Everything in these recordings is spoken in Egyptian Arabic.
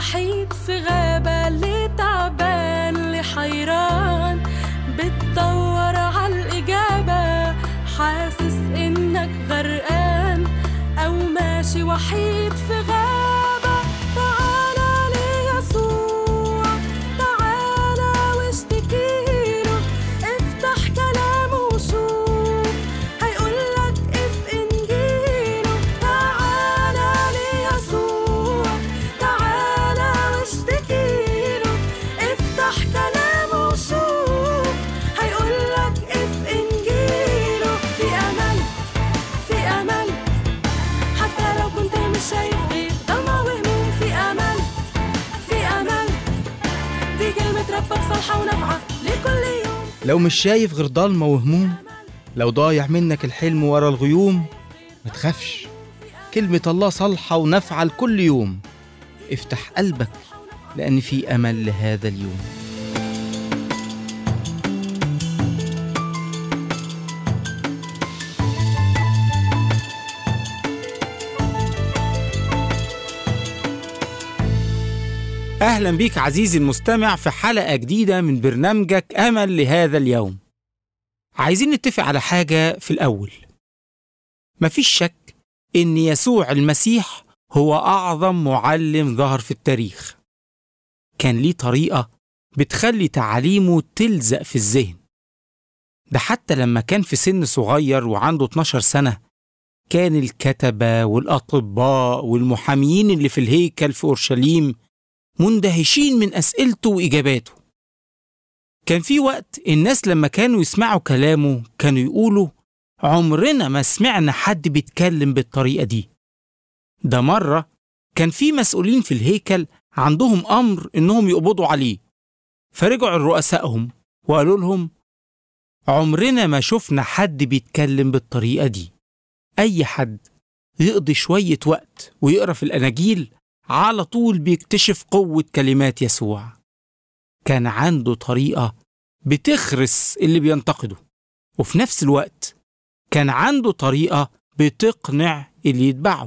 وحيد في غابة اللي تعبان اللي حيران بتدور عالإجابة حاسس إنك غرقان أو ماشي وحيد في غابة تعالى ليسوع تعالى واشتكيله افتح كلامه وشوف هيقولك اف انجيله تعالى ليسوع تعالى واشتكيله افتح كلامه وشوف هيقولك اف انجيله في امل في امل حتى لو كنت مش شايف غير ضلمة وهموم في امل في امل دي كلمة ربك صالحة ونافعة لكل يوم لو مش شايف غير ضلمة وهموم لو ضايع منك الحلم ورا الغيوم ما تخافش كلمة الله صالحة ونافعة لكل يوم افتح قلبك لأن في أمل لهذا اليوم أهلا بيك عزيزي المستمع في حلقة جديدة من برنامجك أمل لهذا اليوم عايزين نتفق على حاجة في الأول مفيش شك إن يسوع المسيح هو أعظم معلم ظهر في التاريخ كان ليه طريقة بتخلي تعاليمه تلزق في الذهن ده حتى لما كان في سن صغير وعنده 12 سنة كان الكتبة والأطباء والمحاميين اللي في الهيكل في أورشليم مندهشين من أسئلته وإجاباته كان في وقت الناس لما كانوا يسمعوا كلامه كانوا يقولوا عمرنا ما سمعنا حد بيتكلم بالطريقة دي ده مرة كان في مسؤولين في الهيكل عندهم أمر إنهم يقبضوا عليه فرجعوا لرؤسائهم وقالوا لهم عمرنا ما شفنا حد بيتكلم بالطريقة دي أي حد يقضي شوية وقت ويقرأ في الأناجيل على طول بيكتشف قوة كلمات يسوع كان عنده طريقة بتخرس اللي بينتقده وفي نفس الوقت كان عنده طريقة بتقنع اللي يتبعه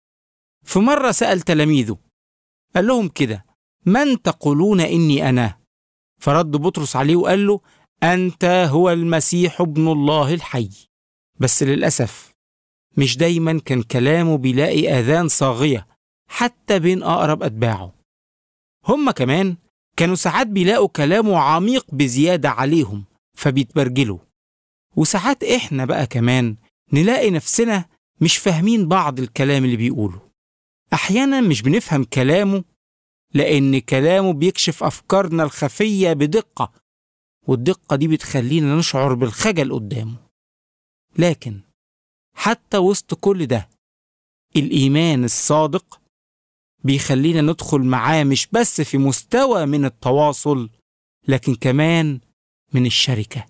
في مرة سأل تلاميذه قال لهم كده من تقولون إني أنا فرد بطرس عليه وقال له أنت هو المسيح ابن الله الحي بس للأسف مش دايما كان كلامه بيلاقي آذان صاغية حتى بين أقرب أتباعه هم كمان كانوا ساعات بيلاقوا كلامه عميق بزيادة عليهم فبيتبرجلوا وساعات إحنا بقى كمان نلاقي نفسنا مش فاهمين بعض الكلام اللي بيقوله أحيانا مش بنفهم كلامه لأن كلامه بيكشف أفكارنا الخفية بدقة والدقة دي بتخلينا نشعر بالخجل قدامه لكن حتى وسط كل ده الإيمان الصادق بيخلينا ندخل معاه مش بس في مستوى من التواصل لكن كمان من الشركة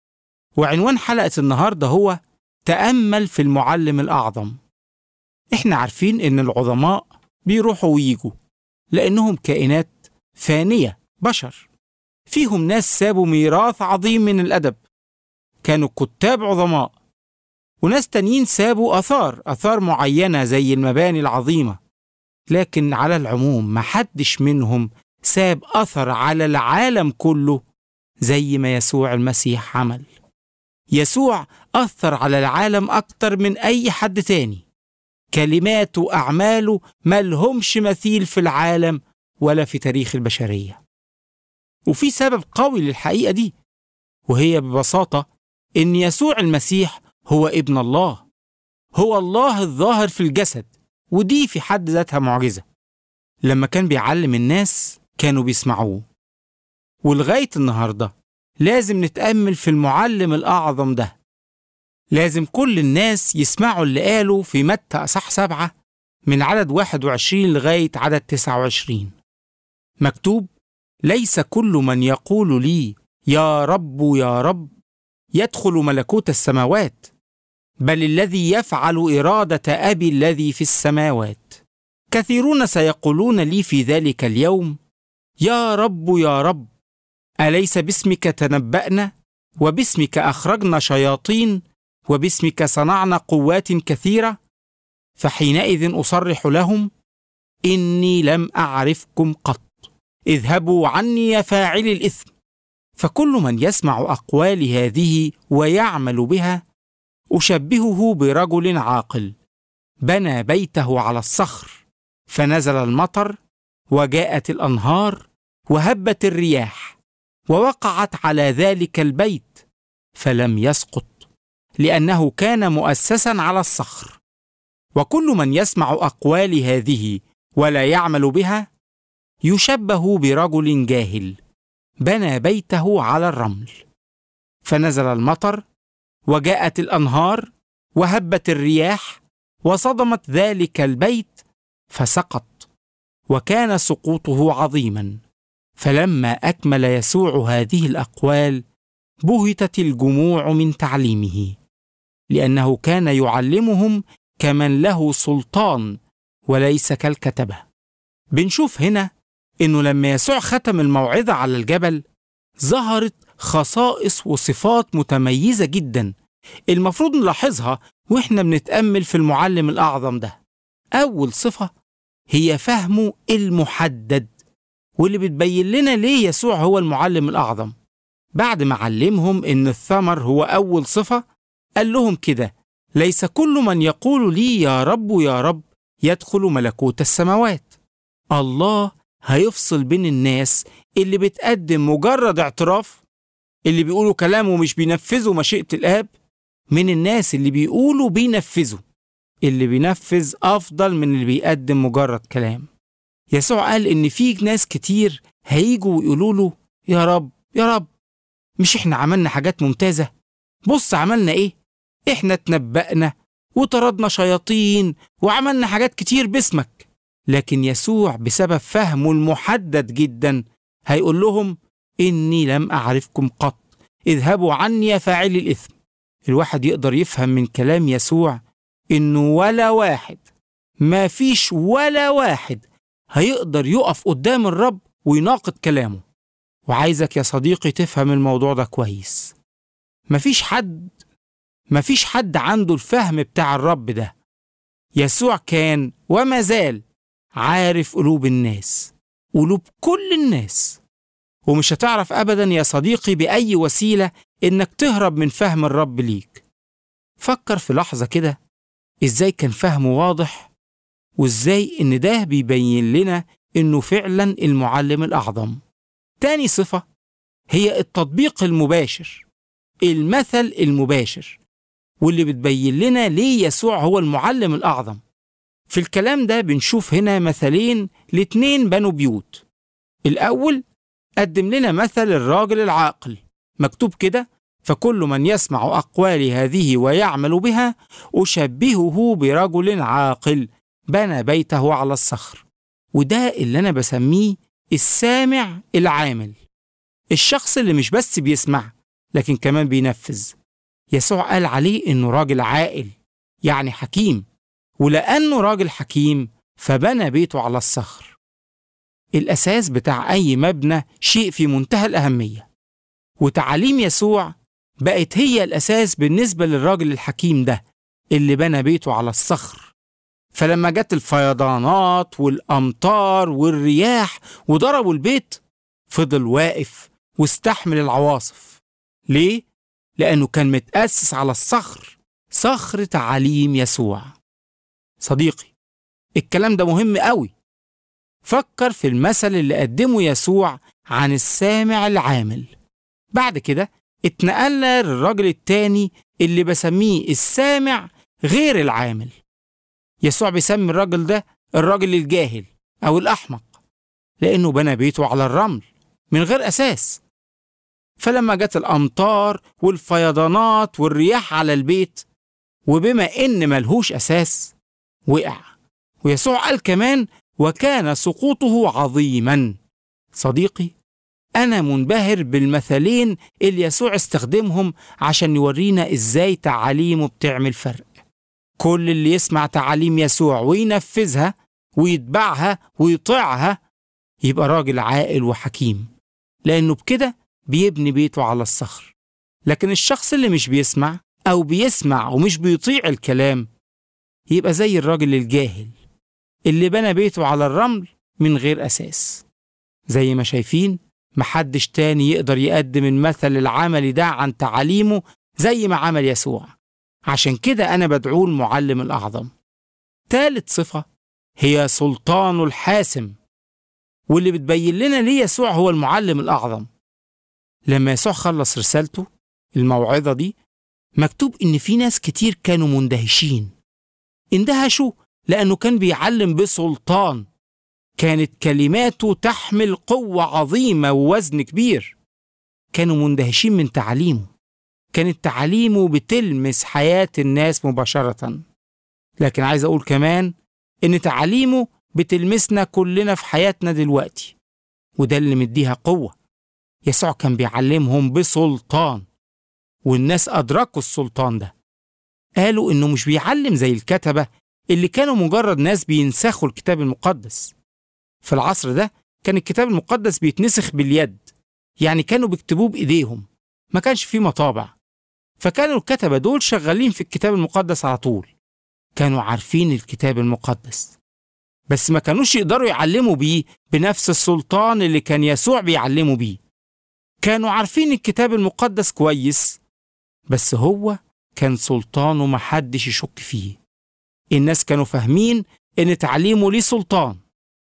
وعنوان حلقة النهاردة هو تأمل في المعلم الأعظم إحنا عارفين إن العظماء بيروحوا ويجوا لأنهم كائنات فانية بشر فيهم ناس سابوا ميراث عظيم من الأدب كانوا كتاب عظماء وناس تانيين سابوا آثار آثار معينة زي المباني العظيمة لكن على العموم محدش منهم ساب أثر على العالم كله زي ما يسوع المسيح عمل يسوع أثر على العالم أكتر من أي حد تاني كلماته وأعماله ملهمش مثيل في العالم ولا في تاريخ البشرية وفي سبب قوي للحقيقة دي وهي ببساطة إن يسوع المسيح هو ابن الله هو الله الظاهر في الجسد ودي في حد ذاتها معجزة لما كان بيعلم الناس كانوا بيسمعوه ولغاية النهاردة لازم نتأمل في المعلم الأعظم ده لازم كل الناس يسمعوا اللي قاله في متى أصح سبعة من عدد 21 لغاية عدد 29 مكتوب ليس كل من يقول لي يا رب يا رب يدخل ملكوت السماوات بل الذي يفعل إرادة أبي الذي في السماوات كثيرون سيقولون لي في ذلك اليوم يا رب يا رب أليس باسمك تنبأنا وباسمك أخرجنا شياطين وباسمك صنعنا قوات كثيرة فحينئذ أصرح لهم إني لم أعرفكم قط اذهبوا عني يا فاعلي الإثم فكل من يسمع أقوال هذه ويعمل بها أشبهه برجل عاقل بنى بيته على الصخر فنزل المطر وجاءت الأنهار وهبت الرياح ووقعت على ذلك البيت فلم يسقط لأنه كان مؤسسا على الصخر وكل من يسمع أقوال هذه ولا يعمل بها يشبه برجل جاهل بنى بيته على الرمل فنزل المطر وجاءت الانهار وهبت الرياح وصدمت ذلك البيت فسقط وكان سقوطه عظيما فلما اكمل يسوع هذه الاقوال بهتت الجموع من تعليمه لانه كان يعلمهم كمن له سلطان وليس كالكتبه بنشوف هنا انه لما يسوع ختم الموعظه على الجبل ظهرت خصائص وصفات متميزه جدا المفروض نلاحظها واحنا بنتامل في المعلم الاعظم ده اول صفه هي فهمه المحدد واللي بتبين لنا ليه يسوع هو المعلم الاعظم بعد ما علمهم ان الثمر هو اول صفه قال لهم كده ليس كل من يقول لي يا رب يا رب يدخل ملكوت السماوات الله هيفصل بين الناس اللي بتقدم مجرد اعتراف اللي بيقولوا كلام ومش بينفذوا مشيئة الآب من الناس اللي بيقولوا بينفذوا اللي بينفذ أفضل من اللي بيقدم مجرد كلام يسوع قال إن في ناس كتير هيجوا ويقولوا له يا رب يا رب مش إحنا عملنا حاجات ممتازة بص عملنا إيه إحنا اتنبأنا وطردنا شياطين وعملنا حاجات كتير باسمك لكن يسوع بسبب فهمه المحدد جدا هيقول لهم إني لم أعرفكم قط اذهبوا عني يا فاعلي الإثم الواحد يقدر يفهم من كلام يسوع إنه ولا واحد ما فيش ولا واحد هيقدر يقف قدام الرب ويناقض كلامه وعايزك يا صديقي تفهم الموضوع ده كويس مفيش حد مفيش حد عنده الفهم بتاع الرب ده يسوع كان وما زال عارف قلوب الناس قلوب كل الناس ومش هتعرف ابدا يا صديقي باي وسيله انك تهرب من فهم الرب ليك فكر في لحظه كده ازاي كان فهمه واضح وازاي ان ده بيبين لنا انه فعلا المعلم الاعظم تاني صفه هي التطبيق المباشر المثل المباشر واللي بتبين لنا ليه يسوع هو المعلم الاعظم في الكلام ده بنشوف هنا مثلين لاتنين بنوا بيوت الأول قدم لنا مثل الراجل العاقل مكتوب كده فكل من يسمع أقوال هذه ويعمل بها أشبهه برجل عاقل بنى بيته على الصخر وده اللي أنا بسميه السامع العامل الشخص اللي مش بس بيسمع لكن كمان بينفذ يسوع قال عليه إنه راجل عاقل يعني حكيم ولأنه راجل حكيم فبنى بيته على الصخر الأساس بتاع أي مبنى شيء في منتهى الأهمية وتعاليم يسوع بقت هي الأساس بالنسبة للراجل الحكيم ده اللي بنى بيته على الصخر فلما جت الفيضانات والأمطار والرياح وضربوا البيت فضل واقف واستحمل العواصف ليه؟ لأنه كان متأسس على الصخر صخر تعاليم يسوع صديقي الكلام ده مهم قوي فكر في المثل اللي قدمه يسوع عن السامع العامل بعد كده اتنقلنا للراجل التاني اللي بسميه السامع غير العامل يسوع بيسمي الراجل ده الراجل الجاهل أو الأحمق لأنه بنى بيته على الرمل من غير أساس فلما جت الأمطار والفيضانات والرياح على البيت وبما إن ملهوش أساس وقع ويسوع قال كمان وكان سقوطه عظيما صديقي أنا منبهر بالمثلين اللي يسوع استخدمهم عشان يورينا إزاي تعاليمه بتعمل فرق كل اللي يسمع تعاليم يسوع وينفذها ويتبعها ويطيعها يبقى راجل عاقل وحكيم لأنه بكده بيبني بيته على الصخر لكن الشخص اللي مش بيسمع أو بيسمع ومش بيطيع الكلام يبقى زي الراجل الجاهل اللي بنى بيته على الرمل من غير أساس زي ما شايفين محدش تاني يقدر يقدم المثل العملي ده عن تعاليمه زي ما عمل يسوع عشان كده أنا بدعوه المعلم الأعظم تالت صفة هي سلطانه الحاسم واللي بتبين لنا ليه يسوع هو المعلم الأعظم لما يسوع خلص رسالته الموعظة دي مكتوب إن في ناس كتير كانوا مندهشين اندهشوا لأنه كان بيعلم بسلطان كانت كلماته تحمل قوة عظيمة ووزن كبير كانوا مندهشين من تعاليمه كانت تعاليمه بتلمس حياة الناس مباشرة لكن عايز أقول كمان إن تعاليمه بتلمسنا كلنا في حياتنا دلوقتي وده اللي مديها قوة يسوع كان بيعلمهم بسلطان والناس أدركوا السلطان ده قالوا إنه مش بيعلم زي الكتبة اللي كانوا مجرد ناس بينسخوا الكتاب المقدس في العصر ده كان الكتاب المقدس بيتنسخ باليد يعني كانوا بيكتبوه بإيديهم ما كانش فيه مطابع فكانوا الكتبة دول شغالين في الكتاب المقدس على طول كانوا عارفين الكتاب المقدس بس ما كانوش يقدروا يعلموا بيه بنفس السلطان اللي كان يسوع بيعلموا بيه كانوا عارفين الكتاب المقدس كويس بس هو كان سلطانه محدش يشك فيه الناس كانوا فاهمين ان تعليمه ليه سلطان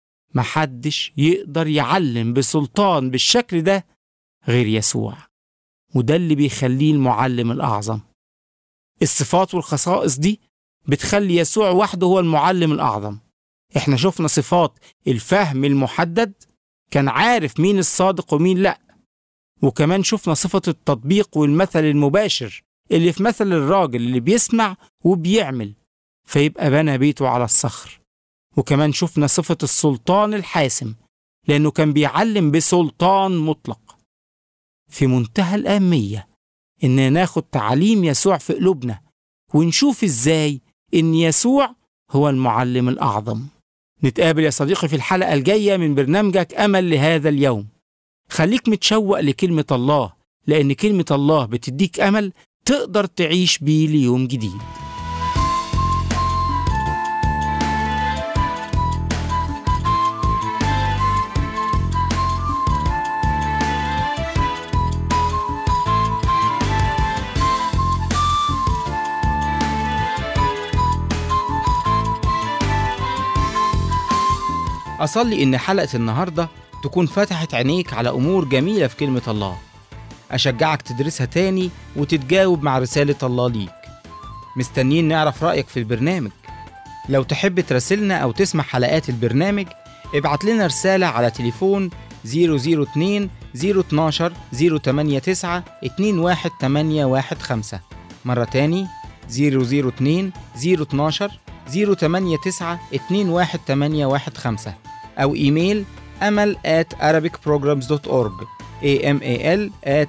محدش يقدر يعلم بسلطان بالشكل ده غير يسوع وده اللي بيخليه المعلم الأعظم الصفات والخصائص دي بتخلي يسوع وحده هو المعلم الأعظم احنا شفنا صفات الفهم المحدد كان عارف مين الصادق ومين لأ وكمان شفنا صفة التطبيق والمثل المباشر اللي في مثل الراجل اللي بيسمع وبيعمل فيبقى بنى بيته على الصخر وكمان شفنا صفة السلطان الحاسم لأنه كان بيعلم بسلطان مطلق في منتهى الأهمية إن ناخد تعاليم يسوع في قلوبنا ونشوف إزاي إن يسوع هو المعلم الأعظم نتقابل يا صديقي في الحلقة الجاية من برنامجك أمل لهذا اليوم خليك متشوق لكلمة الله لأن كلمة الله بتديك أمل تقدر تعيش بيه ليوم جديد أصلي إن حلقة النهاردة تكون فتحت عينيك على أمور جميلة في كلمة الله أشجعك تدرسها تاني وتتجاوب مع رسالة الله ليك مستنيين نعرف رأيك في البرنامج لو تحب تراسلنا أو تسمع حلقات البرنامج ابعت لنا رسالة على تليفون 002 012 089 21815 مرة تاني 002 012 089 21815 أو إيميل أمل at arabicprograms.org amal at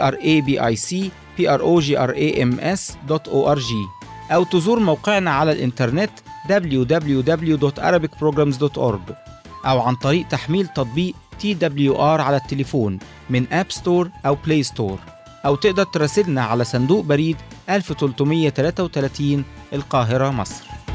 arabicprograms.org أو تزور موقعنا على الإنترنت www.arabicprograms.org أو عن طريق تحميل تطبيق TWR على التليفون من أب ستور أو بلاي ستور أو تقدر تراسلنا على صندوق بريد 1333 القاهرة مصر